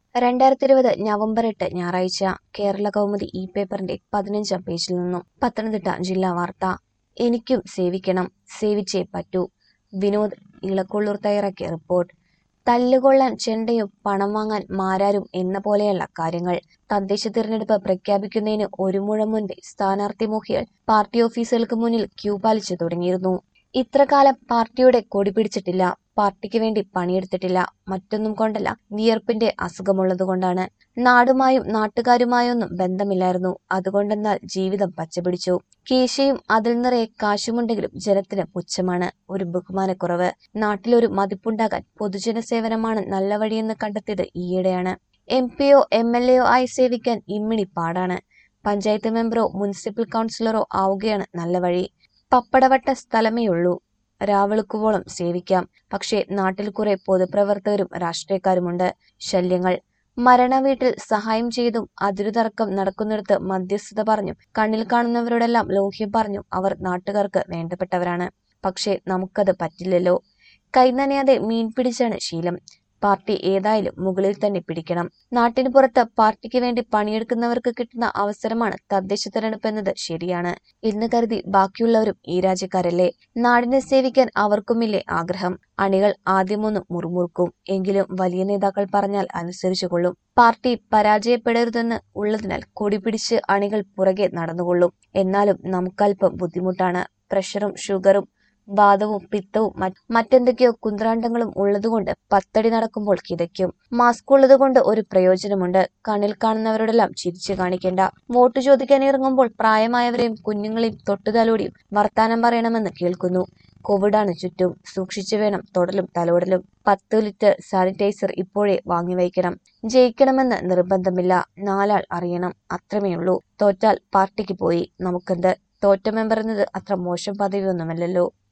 രണ്ടായിരത്തി ഇരുപത് നവംബർ എട്ട് ഞായറാഴ്ച കേരള കൗമുദി ഈ പേപ്പറിന്റെ പതിനഞ്ചാം പേജിൽ നിന്നും പത്തനംതിട്ട ജില്ലാ വാർത്ത എനിക്കും സേവിക്കണം സേവിച്ചേ പറ്റൂ വിനോദ് ഇളക്കൊള്ളൂർ തയ്യാറാക്കിയ റിപ്പോർട്ട് തല്ലുകൊള്ളാൻ ചെണ്ടയും പണം വാങ്ങാൻ മാരാരും എന്ന പോലെയല്ല കാര്യങ്ങൾ തദ്ദേശ തിരഞ്ഞെടുപ്പ് പ്രഖ്യാപിക്കുന്നതിന് ഒരു മുഴം മുൻപേ സ്ഥാനാർത്ഥി മോഹികൾ പാർട്ടി ഓഫീസുകൾക്ക് മുന്നിൽ ക്യൂ പാലിച്ചു തുടങ്ങിയിരുന്നു ഇത്രകാലം പാർട്ടിയുടെ കൊടി പിടിച്ചിട്ടില്ല പാർട്ടിക്ക് വേണ്ടി പണിയെടുത്തിട്ടില്ല മറ്റൊന്നും കൊണ്ടല്ല വിയർപ്പിന്റെ അസുഖമുള്ളതുകൊണ്ടാണ് നാടുമായും നാട്ടുകാരുമായൊന്നും ബന്ധമില്ലായിരുന്നു അതുകൊണ്ടെന്നാൽ ജീവിതം പച്ചപിടിച്ചു കീശയും അതിൽ നിറയെ കാശുമുണ്ടെങ്കിലും ജനത്തിന് പുച്ഛമാണ് ഒരു ബഹുമാനക്കുറവ് നാട്ടിലൊരു മതിപ്പുണ്ടാകാൻ പൊതുജന സേവനമാണ് നല്ല വഴിയെന്ന് കണ്ടെത്തിയത് ഈയിടെയാണ് എം പിയോ എം എൽ എയോ ആയി സേവിക്കാൻ ഇമ്മിണി പാടാണ് പഞ്ചായത്ത് മെമ്പറോ മുനിസിപ്പൽ കൗൺസിലറോ ആവുകയാണ് നല്ല വഴി പപ്പടവട്ട സ്ഥലമേയുള്ളൂ രാവെളുക്കുവോളം സേവിക്കാം പക്ഷേ നാട്ടിൽ കുറെ പൊതുപ്രവർത്തകരും രാഷ്ട്രീയക്കാരുമുണ്ട് ശല്യങ്ങൾ മരണവീട്ടിൽ സഹായം ചെയ്തും അതിരുതർക്കം നടക്കുന്നിടത്ത് മധ്യസ്ഥത പറഞ്ഞും കണ്ണിൽ കാണുന്നവരോടെല്ലാം ലോഹ്യം പറഞ്ഞും അവർ നാട്ടുകാർക്ക് വേണ്ടപ്പെട്ടവരാണ് പക്ഷേ നമുക്കത് പറ്റില്ലല്ലോ കൈനനയാതെ മീൻ പിടിച്ചാണ് ശീലം പാർട്ടി ഏതായാലും മുകളിൽ തന്നെ പിടിക്കണം നാട്ടിന് പുറത്ത് പാർട്ടിക്ക് വേണ്ടി പണിയെടുക്കുന്നവർക്ക് കിട്ടുന്ന അവസരമാണ് തദ്ദേശ തെരഞ്ഞെടുപ്പ് എന്നത് ശരിയാണ് എന്ന് കരുതി ബാക്കിയുള്ളവരും ഈ രാജ്യക്കാരല്ലേ നാടിനെ സേവിക്കാൻ അവർക്കുമില്ലേ ആഗ്രഹം അണികൾ ആദ്യമൊന്ന് മുറുമുറുക്കും എങ്കിലും വലിയ നേതാക്കൾ പറഞ്ഞാൽ അനുസരിച്ചുകൊള്ളും പാർട്ടി പരാജയപ്പെടരുതെന്ന് ഉള്ളതിനാൽ കൊടി പിടിച്ച് അണികൾ പുറകെ നടന്നുകൊള്ളും എന്നാലും നമുക്കല്പം ബുദ്ധിമുട്ടാണ് പ്രഷറും ഷുഗറും വാദവും പിത്തവും മറ്റെന്തൊക്കെയോ കുന്ത്രാണ്ടങ്ങളും ഉള്ളതുകൊണ്ട് പത്തടി നടക്കുമ്പോൾ കിതയ്ക്കും മാസ്ക് ഉള്ളതുകൊണ്ട് ഒരു പ്രയോജനമുണ്ട് കണ്ണിൽ കാണുന്നവരോടെല്ലാം ചിരിച്ചു കാണിക്കേണ്ട വോട്ട് ചോദിക്കാൻ ഇറങ്ങുമ്പോൾ പ്രായമായവരെയും കുഞ്ഞുങ്ങളെയും തൊട്ടുതലോടിയും വർത്താനം പറയണമെന്ന് കേൾക്കുന്നു കോവിഡാണ് ചുറ്റും സൂക്ഷിച്ചു വേണം തൊടലും തലോടലും പത്ത് ലിറ്റർ സാനിറ്റൈസർ ഇപ്പോഴേ വാങ്ങി വയ്ക്കണം ജയിക്കണമെന്ന് നിർബന്ധമില്ല നാലാൾ അറിയണം അത്രമേയുള്ളൂ തോറ്റാൽ പാർട്ടിക്ക് പോയി നമുക്കെന്ത് തോറ്റ മെമ്പർ എന്നത് അത്ര മോശം പദവിയൊന്നുമല്ലല്ലോ